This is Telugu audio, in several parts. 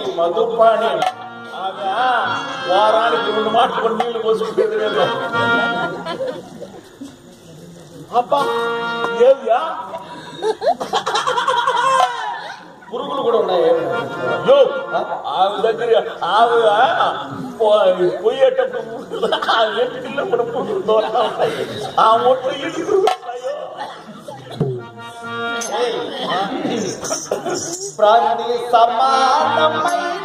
మధుపాణి ఆమె వారానికి రెండు మాటలు కొన్ని నీళ్లు పోసుకుంటుంది కదా అబ్బా ఏవ్యా పురుగులు కూడా ఉన్నాయి యో, ఆమె దగ్గర ఆమె పో- పోయేటప్పుడు ఆ ఎట్టిల్లో కూడా పురుగులు దోరతా ఉంటాయి ఆ ఒట్లు ఇల్లు ఉంటాయో ప్రాణి సమానమైన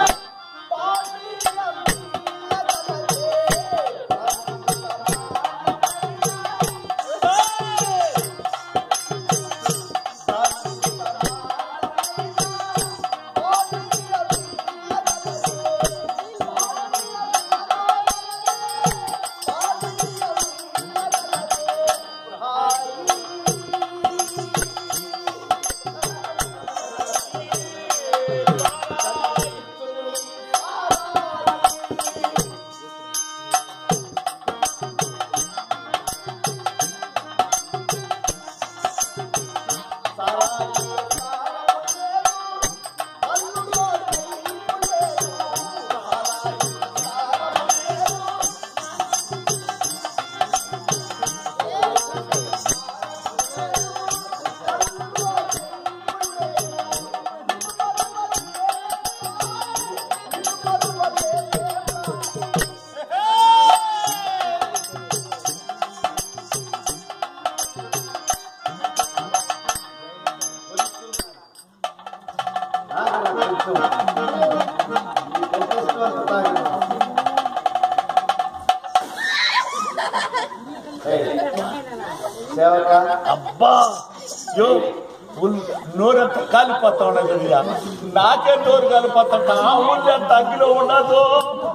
సేవక అబ్బా యో ఉల్ నోరంతా కాలిపోతా ఉన్నది ఇక. నాకే నోరు కాలిపోతా ఆ ఊళ్ళో ఎంత అగ్గిలో ఉండదు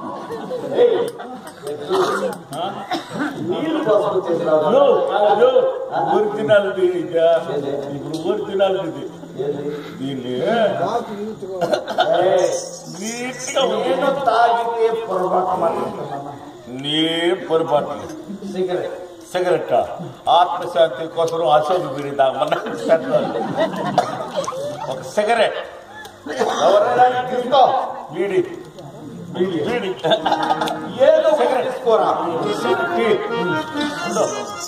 నీళ్లు పోసుకొచ్చేసినావు యో, యో, ఒరిజినల్ ఇది ఇక. ఇప్పుడు ఒరిజినల్ ఇది దీన్ని నీట్గా నేను తాగితే పొరపాటు మాట్లాడుతున్నాను నీ పొరపాటు సిగరెట్ సిగరెట్ ఆత్మశాంతి కోసం అశోక్ బీడి తాగమన్నా ఒక సిగరెట్ ఎవరైనా తీసుకో బీడి బీడి ఏదో ఒకటి తీసుకోరా టీ. ఉండు.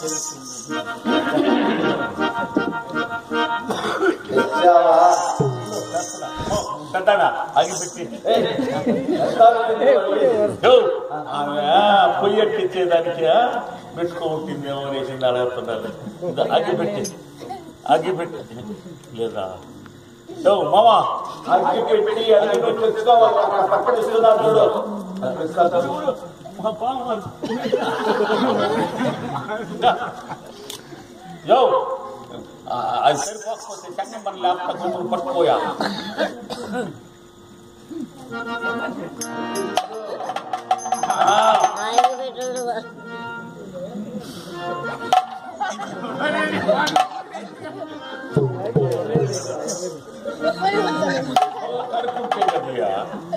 తెచ్చావా పెద్దనా అగిపెట్టి ఏయ్, ఎంత ఉంది? యో, ఆమె పొయ్యి ఎట్టించేదానికి పెట్టుకో ఉంటుందేమో అనేసి అడుగుతున్నారు ఇదో అగిపెట్టి అగిపెట్టి లేదా యో మామా అగ్గి పెట్టి అగ్గి పెట్టి తెచ్చుకోవాలి అక్కడ పక్కన ఇస్తున్నారు చూడు అక్కడ ఇస్తారు చూడు. మా బావ యో ఆ, అది సరిపోకపోతే చెన్నం మన లేకపోతే కొమ్ములు పట్టుకోయా ఆ, కడుపుంటే కదయ్యా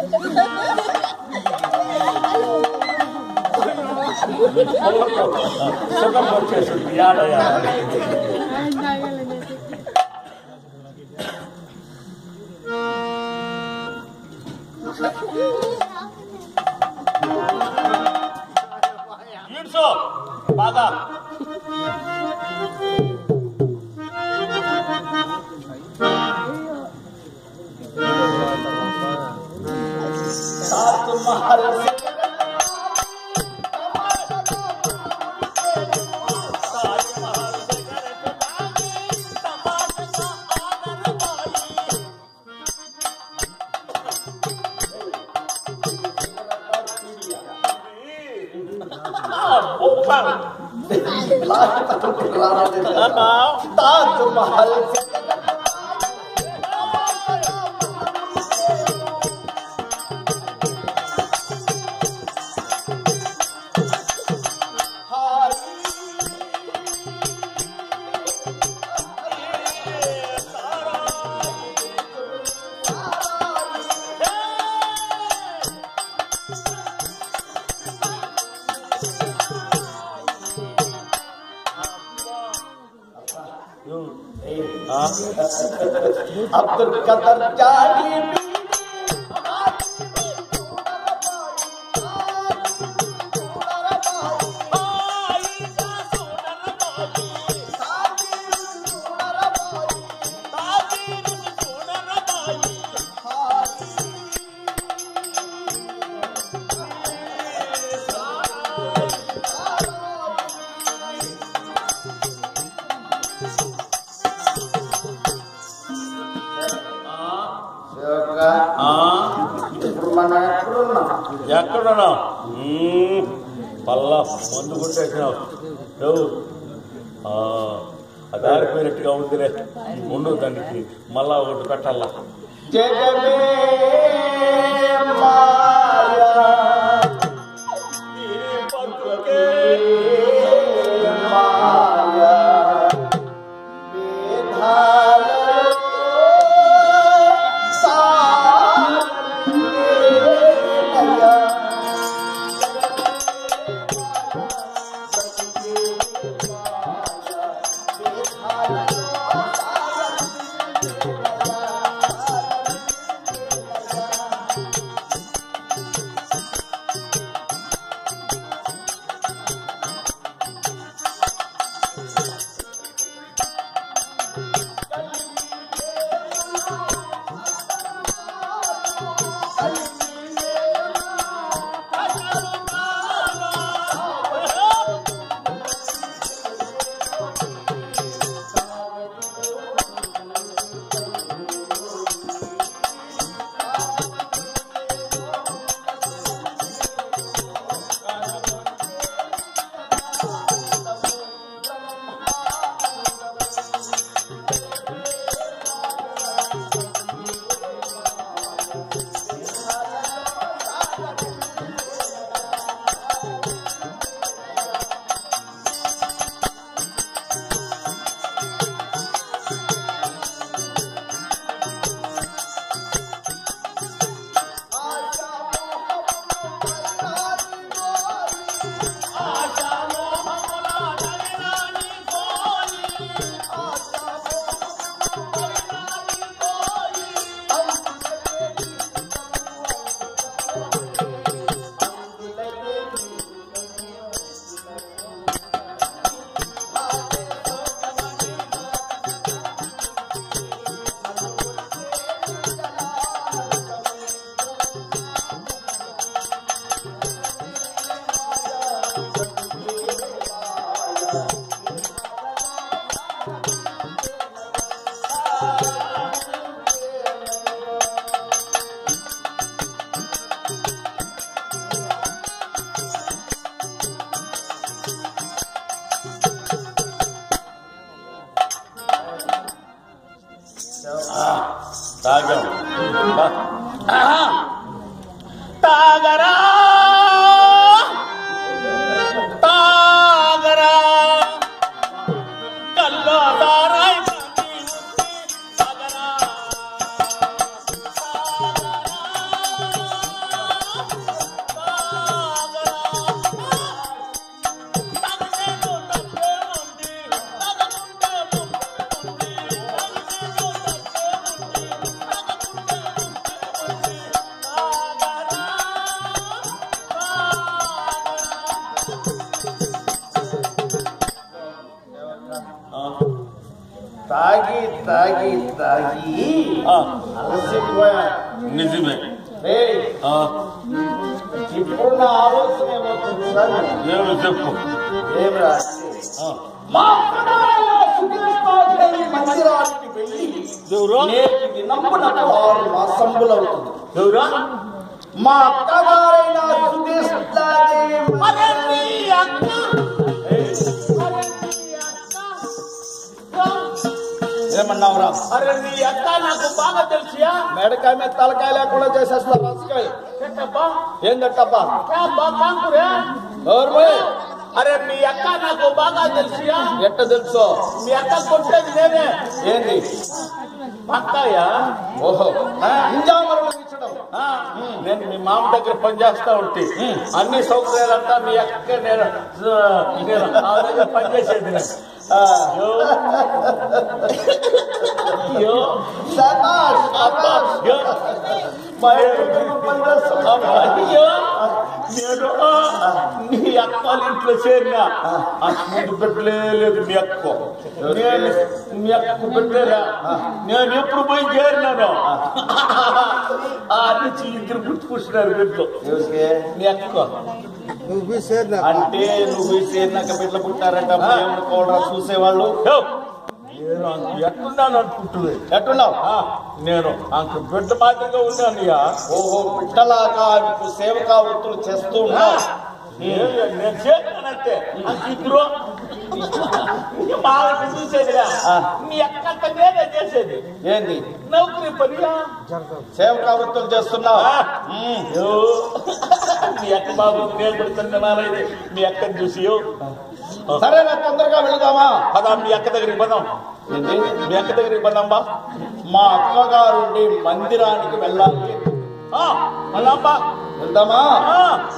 సుఖం వచ్చేసింది యాడయ్యా ఈడ్చో బాగా తాజ్ మహల్ తాజ్ మహల్ అబ్దుల్ కదర్ జానీ ఆ, ఇప్పుడు మనం ఎక్కడున్నాం ఎక్కడున్నా పల్లా మందు కొట్టేసినావు ఎవరు ఆ, అది ఆరిపోయినట్టుగా ఉందిలే ఉండు దానికి మళ్ళా ఒకటి పెట్టాలా జగమే మాయా మాయా వేదాలలో సాయా తాగాం బా. ఆహా. తాగరా తాగరా కల్లో తారాయి మంది ఉంది. తాగరా. తాగి తాగి తాగి ఆ, అలసిపోయా నిజమే ఏయ్, ఆ, ఇప్పుడు నా ఆలోచన ఏమవుతుంది సార్ ఏమి చెప్పు ఏమిరా ఆ, మా అక్కడారైన సుఖేశ్వరదేవి మందిరానికి వెళ్ళి ఎవరు నేటి దినమున ఆరు మాసంబులవుతుంది ఎవరా మా అక్కగారైన సుఖేశ్వరదేవి అరే నీ అక్క ఏమన్నావురా అరే నీ అక్క నాకు బాగా తెలుసుయా మెడకాయ మీద తలకాయ లేకుండా చేసేస్తా రసకాయ ఏంటబ్బా ఏందట్టబ్బా ఏ బా కాంకురే ఎవరు అరే మీ అక్క నాకు బాగా తెలుసుయా ఎట్ట తెలుసో మీ అక్క కొట్టేది నేనే ఏంది అక్కయ్యా ఓహో ఇంజామరులు ఇచ్చడం ఆ, నేను మీ మామ దగ్గర పనిచేస్తా ఉంటే అన్ని సౌకర్యాలంతా మీ అక్క నేను ఆ, నేను ఆ దగ్గర పనిచేసేది నేను. అయ్యో. అయ్యో. శబాష్ శబాష్ అయ్యో. మా ఇంట్లో పనిచేస్తున్నావు. అయ్యో. నేను మీ అక్క వాళ్ళ ఇంట్లో చేరినా అసలు బిడ్డలే లేదు మీ అక్క నేను మీ అక్క బిడ్డలేరా నేను ఎప్పుడు పోయి చేరినాను ఆ నుంచి ఇద్దరు పుట్టుకొచ్చినారు బిడ్డలు ఎవరికి? మీ అక్క అంటే నువ్వు చేరినాక బిడ్డలు పుట్టారంట ఏమనుకోవడం చూసేవాళ్ళు యో, నేను అంత ఎట్టున్నాను అనుకుంటుంది ఎట్టున్నావు ఆ, నేను అంత బిడ్డ మాదిరిగా ఉన్నానయ్యా ఓహో బిడ్డలాగా మీకు సేవకా వృత్తులు చేస్తూ ఉన్నావు నేను నేను చేస్తానంతే అంత ఇద్దరు బాగా చూసేదిగా ఆ. మీ అక్కంత నేనే చేసేది ఏంది నౌకరీ పనిగా సేవకా వృత్తులు చేస్తున్నావు ఆ. ఉమ్. అయ్యో, మీ అక్క బాబు నేను పెడుతున్నానైతే మీ అక్కని చూసి సరేనా తొందరగా వెళదామా పదా మీ అక్క దగ్గరికి పదాం ఏంది మీ అక్క దగ్గరికి పదాం బా మా అక్కగారుండి మందిరానికి వెళ్ళాలి ఆ, పదాం బా వెళ్దామా ఆ.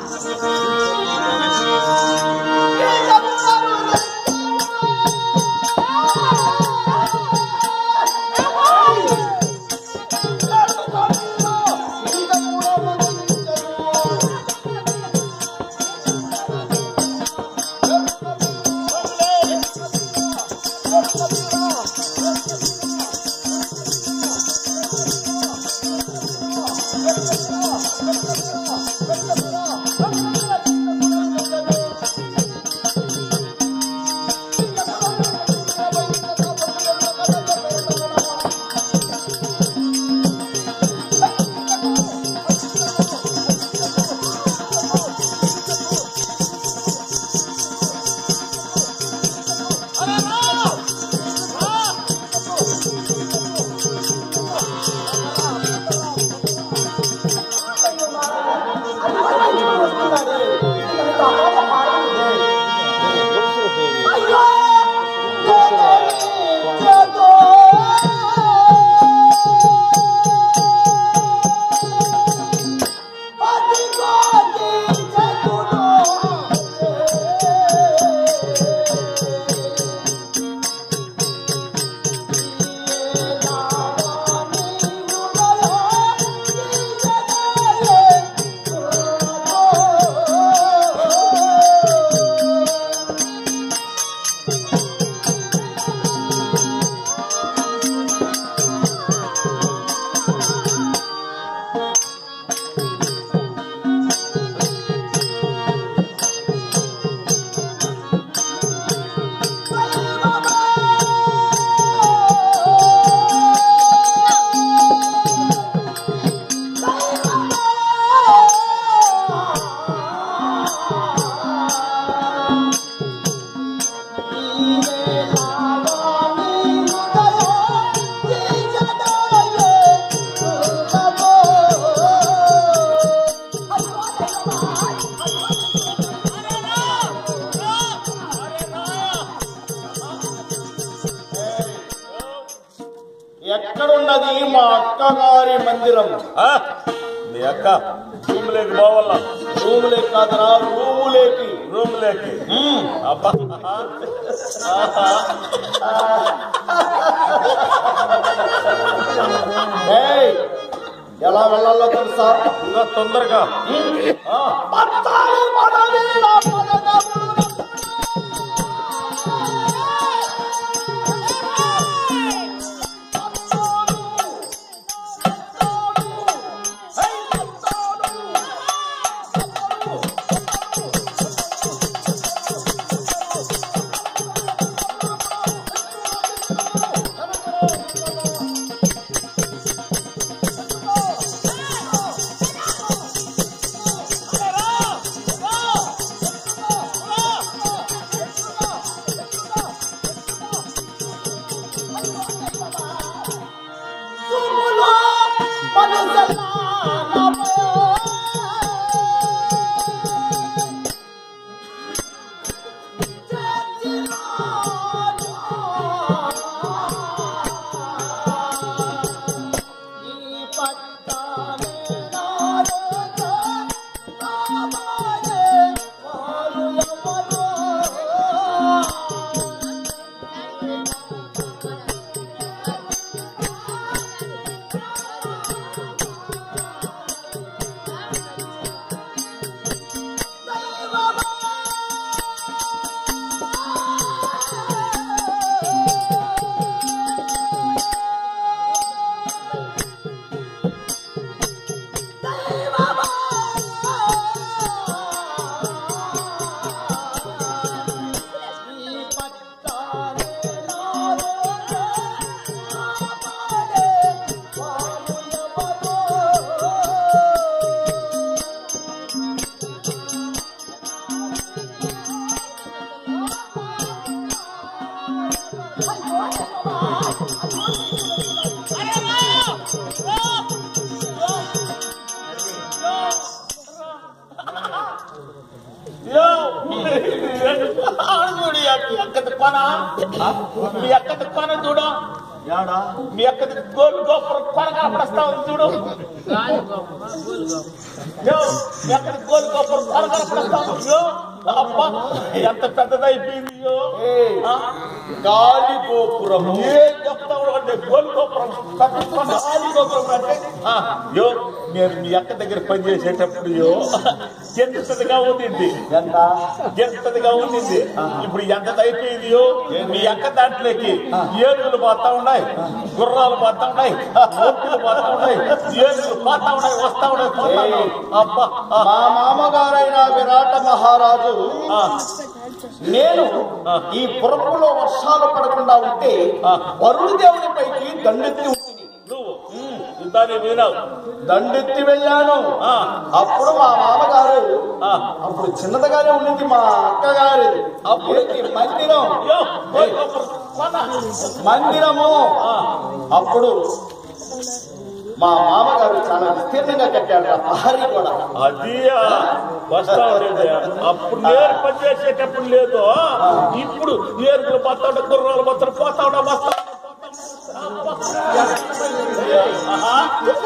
ఎక్కడున్నది మా అక్కగారి మందిరం ఆ, మీ అక్క రూమ్లోకి పోవాలా రూములేకి కాదురా రూములేకి రూమ్లోకి ఉమ్. అబ్బా ఏయ్, ఎలా వెళ్ళాలో తెలుసా ఇంకా తొందరగా ఆ, కొన మీ అక్కది కొన చూడు యాడా మీ అక్కది గోల్ గోపురం కొన కనపడస్తా ఉంది చూడు యో, మీ అక్కది గోల్ గోపురం కొన కనపడస్తా ఉంది యో. అబ్బా ఎంత పెద్దదైపోయింది యో. ఏయ్. ఆ? గాలి గోపురము ఏం చెప్తా అంటే గోల్ గోపురం పెద్ద కొన. గాలి గోపురం అంటే ఆ, యో నేను మీ అక్క దగ్గర పనిచేసేటప్పుడు యో ఎంతగా ఉండింది ఎంత ఎంతగా ఉండింది ఇప్పుడు ఎంత అయిపోయింది యో మీ అక్క దాంట్లోకి ఏనుగులు పోతా ఉన్నాయి గుర్రాలు పోతా ఉన్నాయి ఓపిలు పోతా ఉన్నాయి ఏనుగులు పోతా ఉన్నాయి వస్తా ఉన్నాయి పోతా ఉన్నాయి. అబ్బా ఆ, మా మామగారైన విరాట మహారాజు ఆ, నేను ఈ పురములో వర్షాలు పడకుండా ఉంటే వరుణ దేవుని పైకి దండెత్తి ఉంటుంది నువ్వు యుద్ధాన్ని వినావు దండెత్తి వెళ్ళాను ఆ, అప్పుడు మా మామగారు ఆ. అప్పుడు చిన్నదిగానే ఉండింది మా అక్కగారి అప్పుడు ఈ మందిరం యో, గోల్ గోపురం కొన. మందిరము ఆ, అప్పుడు మా మామగారు చాలా విస్తీర్ణంగా కట్టాడు ఆ ప్రహరీ కూడా అది వస్తా ఉండేది అప్పుడు నేను పనిచేసేటప్పుడు లేదు ఇప్పుడు ఏరుగులు పోతా ఉండే గుర్రాలు పోతాడు పోతా ఉండే వస్తా ఉండే, పోతా ఉండే. ఆహా.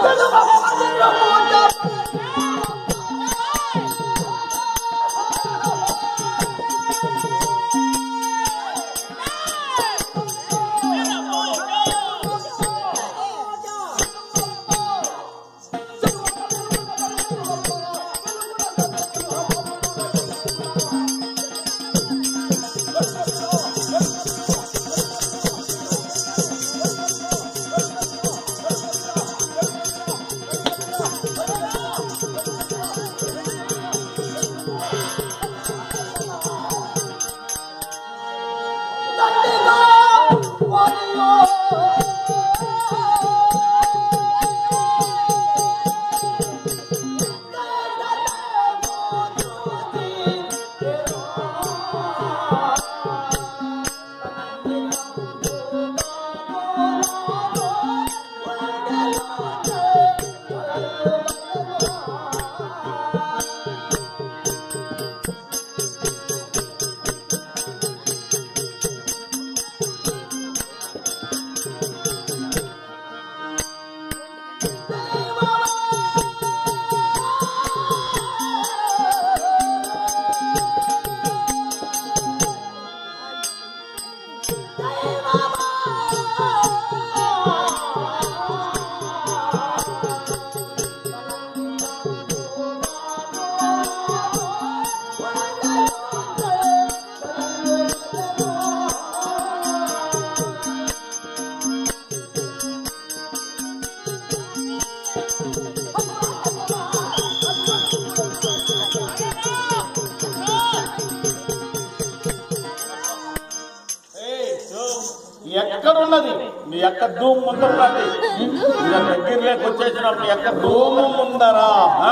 ఎక్కడున్నది మీ యొక్క ధూమ్ ముందున్నది ఇలా దగ్గరలోకి వచ్చేసిన మీ యొక్క ధూమ్ భూము ముందరా ఆ,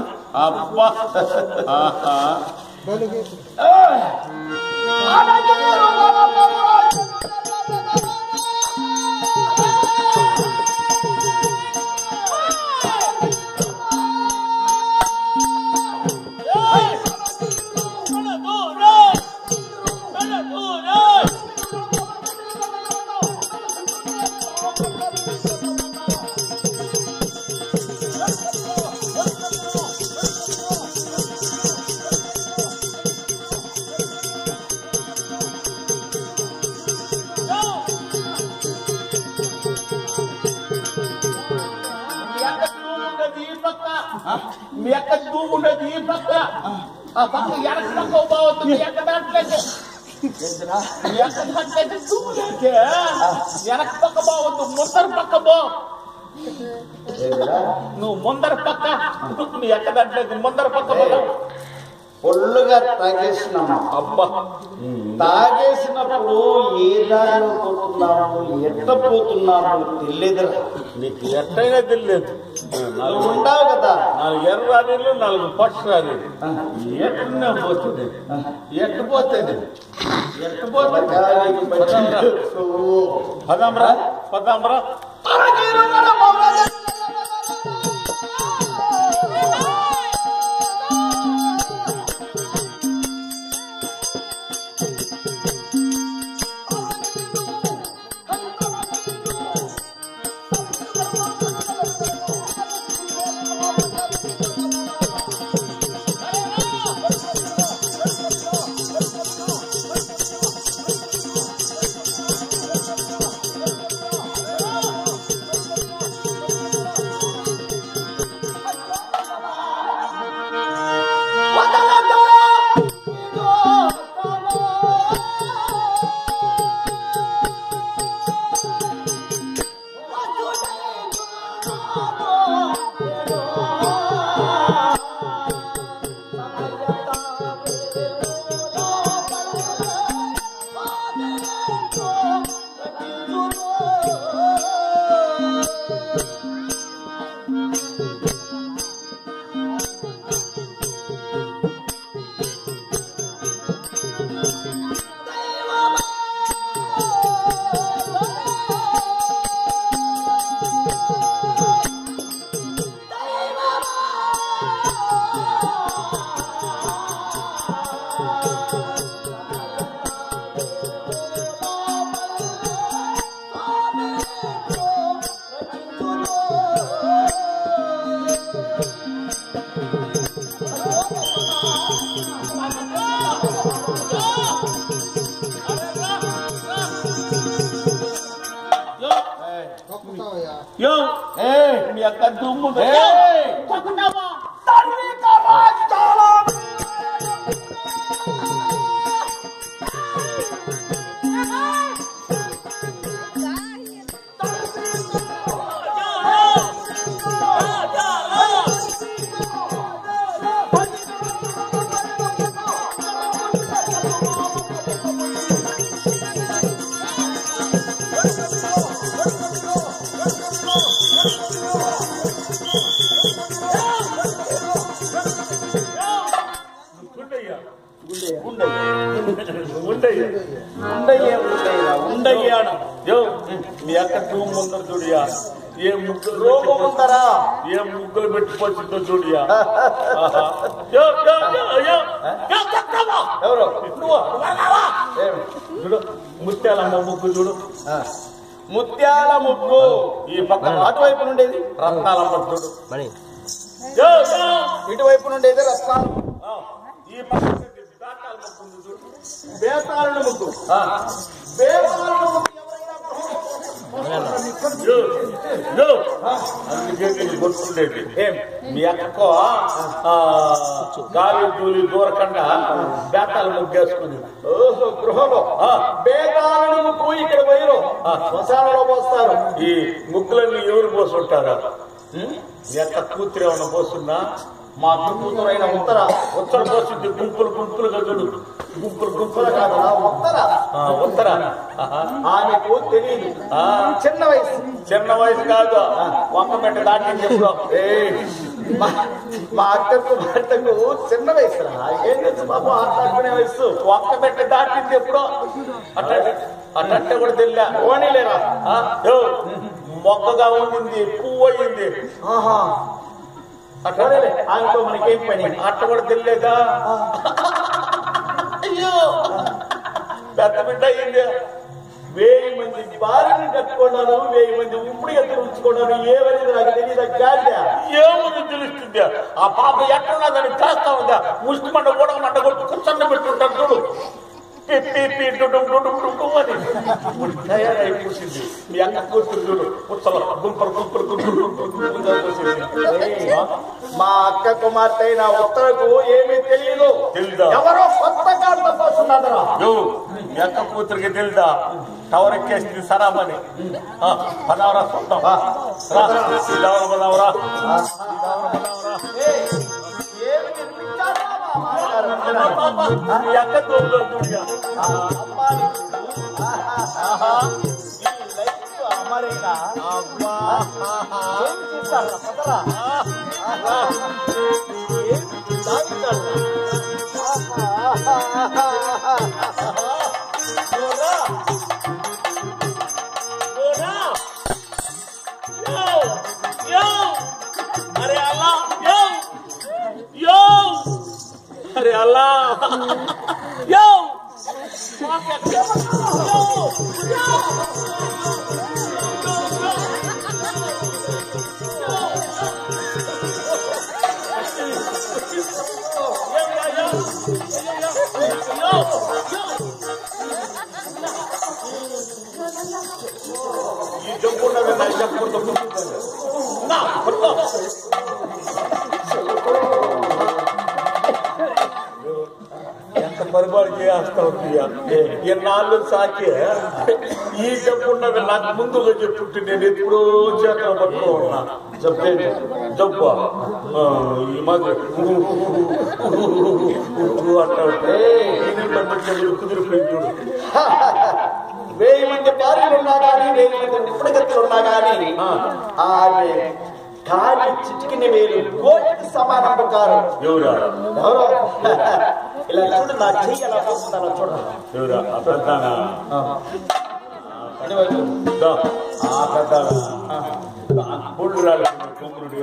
అబ్బా ఆహా. మీ యొక్క ధూమ్ ఉన్నది ఈ పక్క మీ యొక్క ధూమ్ ఉన్నది ఈ పక్క ఆ పక్క ఎనక పక్క పోవద్దు మీ యొక్క దాంట్లోకి మీ యొక్క దాంట్లోకి ధూమ్ లేకే వెనక పక్క పోవద్దు ముందర పక్క పో నువ్వు ముందర పక్క మీ యొక్క దాంట్లోకి ముందర పక్క పోతావు ఒళ్ళుగా తాగేసినాము అబ్బా తాగేసినప్పుడు ఏ దారిలో పోతున్నాము ఎట్ట పోతున్నాము తెలియదురా నీకు ఎట్టయినా తెలియదు నువ్వు ఉంటావు కదా నాలుగు ఎర్ర రాణీలు నాలుగు పట్టు రాణీలు ఎట్టునే పోతుంది ఎట్టు పోతుంది ఎట్టు పోతుంది బతకాలికి బతికి పదాంబరా పదాంబరా యో ఏయ్, మీ అక్క దుమ్ము ఏయ్, ఉండయ్యా ఉండయ్యా ఉండయ్యా ఉండయ్యే, ఉండయ్యా, ఉండయ్యాను యో మీ అక్క దుమ్ము ఉందో చూడియా ఏ ముగ్గులు రోగం ఉందరా ఏ ముగ్గులు పెట్టుకొచ్చిందో చూడియా ఆహా. యో, యో, యో, యో. యో, చెప్తావా? ఎవరు నువ్వా? నువ్వా? ఏమి? చూడు ముత్యాలమ్మ ముగ్గు చూడు ఆ. ముత్యాల ముగ్గు ఈ పక్కన అటువైపు నుండేది రత్నాలమ్మ చూడు యో, యో. ఇటువైపు నుండేది రత్నాలు ఆ, ఈ పక్కన దాటాల ముగ్గు ఉంది చూడు బేతాళుల ముగ్గు ఆ. బేతాళుల ముగ్గు ఎవరైనా యో, యో. అందుకే నేను కొట్టుకుండేది ఏం మీ అక్కకో ఆ, గాలి దూలి దూరకుండా బేతాలు ముగ్గేసుకుంది ఓహో గృహలో ఆ, బేతాళుల ముగ్గు ఇక్కడ వైరు శ్మశానంలో పోస్తారు ఈ ముగ్గులన్నీ ఎవరు పోసుంటారా ఉం? మీ అక్క కూతురు ఏమన్నా పోసున్నా మా అత్త కూతురైన ఉత్తర ఉత్తర పోసింది గుంపులు గుంపులుగా చూడు గుంపులు ఉత్తర గుంపులు కాదు ఉత్తర ఆ, ఉత్తర ఆహా. ఆమెకు తెలియదు ఆ, చిన్న వయసు చిన్న వయసు కాదు వంక మెట్ట దాటింది ఎప్పుడో ఏయ్, మా మా అక్కకు భర్తకు చిన్న వయసు రా ఏం తెలుసు బాబు ఆటాడుకునే వయసు వంక మెట్ట దాటింది ఎప్పుడో అట్ట అట్టంటే కూడా తెలియా ఓనీలేరా ఆ, యో, మొక్కగా ఉండింది పువ్వు అయ్యింది ఆహా అట్లనే ఆమెతో మనకేం పని అట్ట కూడా తెలియదా అయ్యో పెద్ద బిడ్డ అయ్యింది వెయ్యి మంది భార్యను కట్టుకున్నాను వెయ్యి మంది ఇప్పుడు ఎత్తులు ఉంచుకున్నాను ఏమనేది నాకు తెలియదు గాడిద ఏమని తెలుస్తుంది ఆ పాప ఎక్కడున్నదని చేస్తా ఉందా ముష్టి మండ కూడా మండ కొట్టి కూర్చొని పెట్టుంటారు చూడు పి, పి, పి, డుడుం, డుడుం, డుడుం అని ఇప్పుడు తయారై కూర్చుంది మీ అక్క కూతురు చూడు పుచ్చల గుంపలు గుంపలు గుంపలు గుంపలు గుంపలుగా కూర్చుంది ఏయ్, మా అక్క కుమార్తె అయిన ఉత్తరకు ఏమీ తెలియదు తెలీదా? ఎవరో కొత్త కాంత పోతున్నారా యో మీ అక్క కూతురికి తెలుదా టవర్ ఎక్కేసింది సరామని ఆ, పదావరా చూద్దాం రా, శ్రీరామ పదావరా ఏమి నిర్మించారా మా మామగారు? మీ అక్క తోడులో చూడగా. ఆ అమ్మాయి ఆహా, ఈ లైఫ్ అమరేనా అబ్బా, ఏం చేశారా పదరా రా. ఏం తాగుతారా? పోరా. పోరా. యో, యో. అరే అల్లా యో యో అరే అల్లా యో యో ఈ జంపున్న వెళ్ళాలి జంపుకుంటూ నా పట్టుకో ఎంత పరిపాలన చేస్తావు ఎన్నాళ్ళు సాకి ఈ జబ్బున్నవి నాకు ముందుగా చెప్పుంటే నేను ఎప్పుడో చేతలు పట్టుకో ఉన్నా జబ్బేంటి జబ్బు ఆ, ఈ మధ్య అట్లా కుదిరిపోయింది చూడు వెయ్యి మంది భార్యలు ఉన్నా కానీ వెయ్యి మంది నిపుణగతులు ఉన్నా కానీ ఆ. ఆమె కాలి చిటికిన వేలు కోటికి సమానం కారు ఎవరా ఎవరో ఇలా చూడు నా చెయ్యి ఎలా పోతుందో చూడు ఎవరా ఆ పెద్దానా ఇటువైపు. దా, ఆ పెద్దానా పుళ్ళు రాలేదు కుమ్ముడు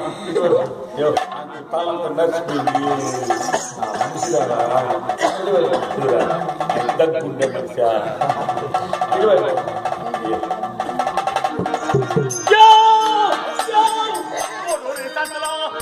తలంతా నచ్చిపోయింది ఆ మనిషిదారా ఇటువైపు. చూరా దగ్గుండే మనిషి ఇటువైపు. యో! యో! ఓ, ఓరి తండ్రిలో!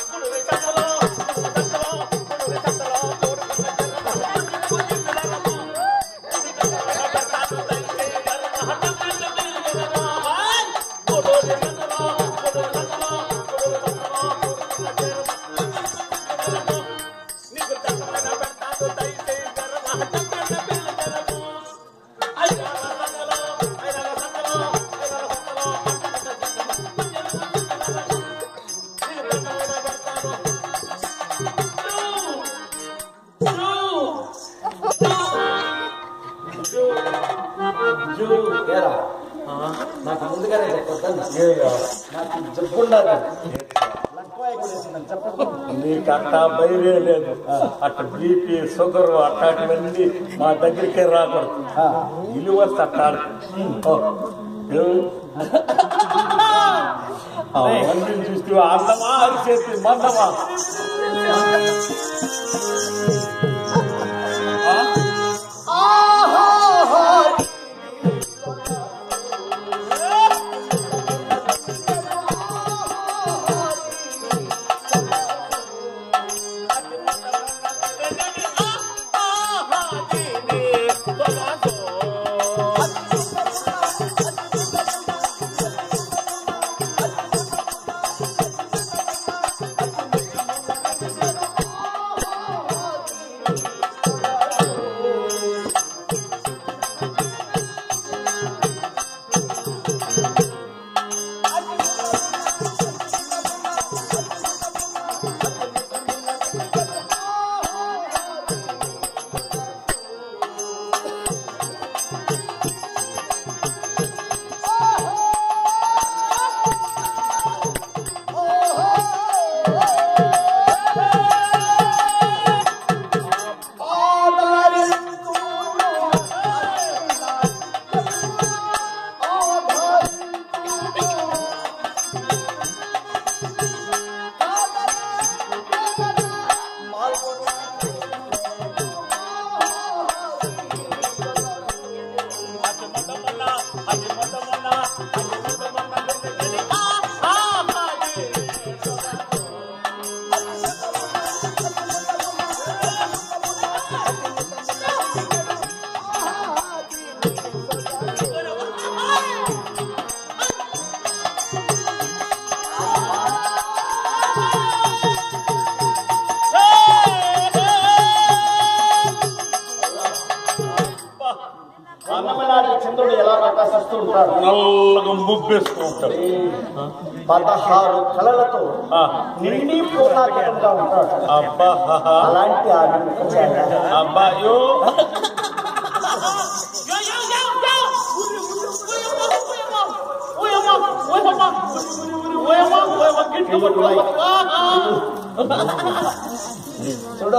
ముందుగానే చెప్పొద్దు నాకు జబ్బు ఉండదు లక్వాయి కూడా వేసిందని చెప్పదు నీకు అట్టా బయలే లేదు అట్ట బీపీ షుగర్ అట్లాంటివన్నీ మా దగ్గరికే రాకూడదు ఇల్లు వస్తే అట్టాడు మందిని చూస్తే అందమా అరిచేసి మందమా అన్నమనాటి చంద్రుడు ఎలా ప్రకాశిస్తూ ఉంటాడు నల్లగా ముగ్గేస్తూ ఉంటాడు పదహారు కళలతో ఆ. నిండి పూర్ణాత్మకంగా ఉంటాడు అబ్బా హహ. అలాంటి ఆ వెంకటాచార్య అబ్బాయో చూడు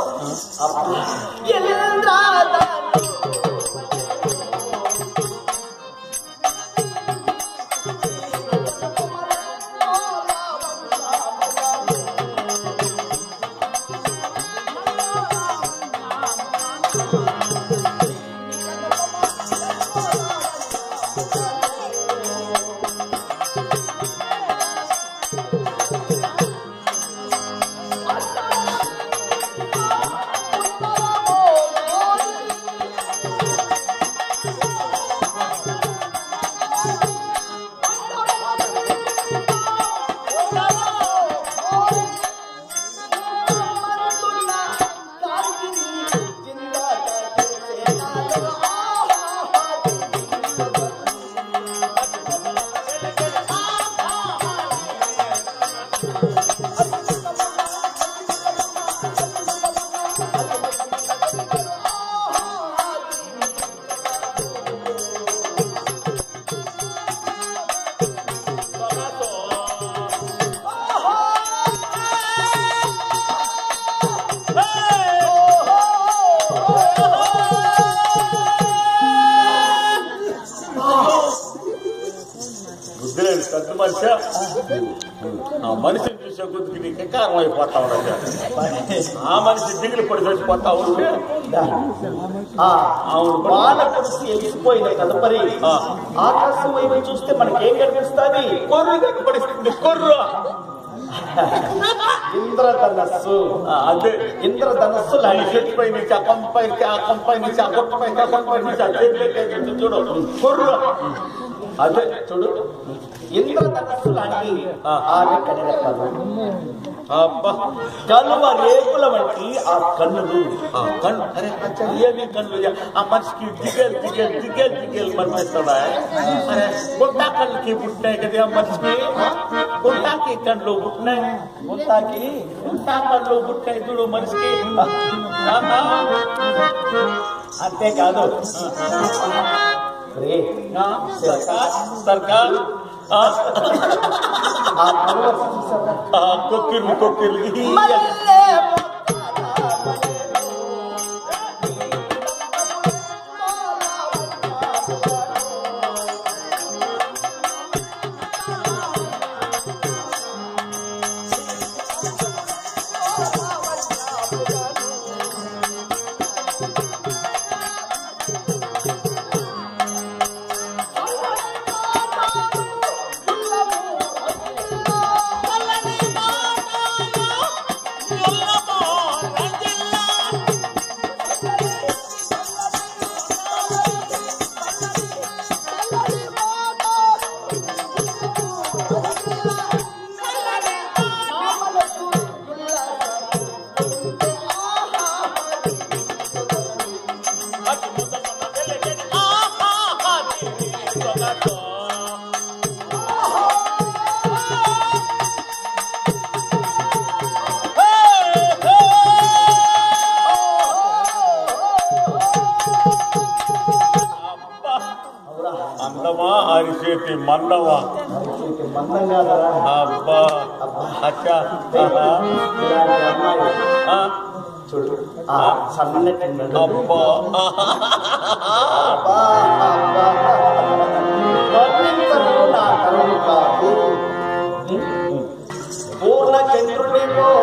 బుద్ధిలేదు పెద్ద మనిషి ఆ మనిషిని చూసే కొద్దికి నీకు కారం అయిపోతా ఉండదు ఆ మనిషి దిగులు పడి చచ్చిపోతా ఉంటే ఆ వాన కురిసి ఎగిసిపోయిన తదుపరి ఆ. ఆకాశం వైపు చూస్తే మనకేం కనిపిస్తుంది కొర్రు పడిస్తుంది కొర్రు ఇంద్రధనస్సు ఆ, అదే ఇంద్రధనస్సు ఈ లాంటి చెట్టు పై నుంచి ఆ కొంపై నుంచి ఆ కొంపై నుంచి ఆ గొప్ప పై నుంచి ఆ కొంపై నుంచి ఆ చెట్టు నుంచి చూడు కొర్రు అదే చూడు ఇంద్రధనస్సు లాంటి ఆమె కనిరెప్పలు అబ్బా కలువ రేకుల వంటి ఆ కన్నులు ఆ కన్ను అరే అచ్చా ఏమి కన్ను ఇయ్య? ఆ మనిషికి దిగేలు దిగేలు దిగేలు దిగేలు మనిపిస్తాడా అరే గుండా కళ్ళకి పుట్టినాయి కదా ఆ మనిషికి గుండాకి కళ్ళు పుట్టినాయి ముంతాకి గుండా కళ్ళు పుట్టినాయి చూడు మనిషికి ఆహా. అంతేకాదు రే సర్కార్ సర్కార్ ఆ, ఆ పరవశం చూసావా? ఆ, కొక్కిర్లు కొక్కిర్లు మల్లె అందమా అరిచేతి మందమా అరిచేతి మందం కాదరా అబ్బా అచ్చా ఆహా. ఇలాంటి అమ్మాయి ఆ, చూడు ఆ సన్నటి మెడ. అబ్బా అబ్బా, అబ్బా. వర్ణించను నా కరుణ కాదు పూర్ణ చంద్రుని